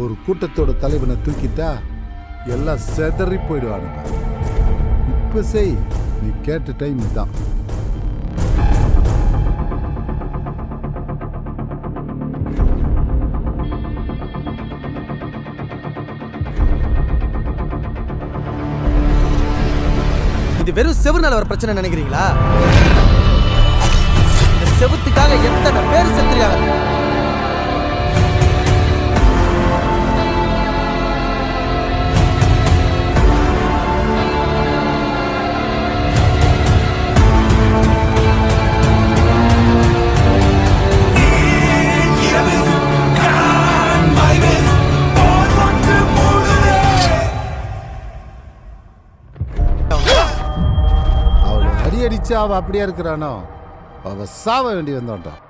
ஒரு கூட்டத்தோட தலைவனை தூக்கிட்டா எல்லாம் செதறி போயிடுவானுங்க இப்ப செய் நீ கேட்ட டைம் தான் இது வெறும் செவுனால வர பிரச்சனை நினைக்கிறீங்களா இந்த செவுத்துக்காக எத்தனை பேர் செத்துருக்காங்க அவளை அடி அடிச்சு அவ அப்படியே இருக்கிறானோ அவ சாவ வேண்டி வந்தோட்டான்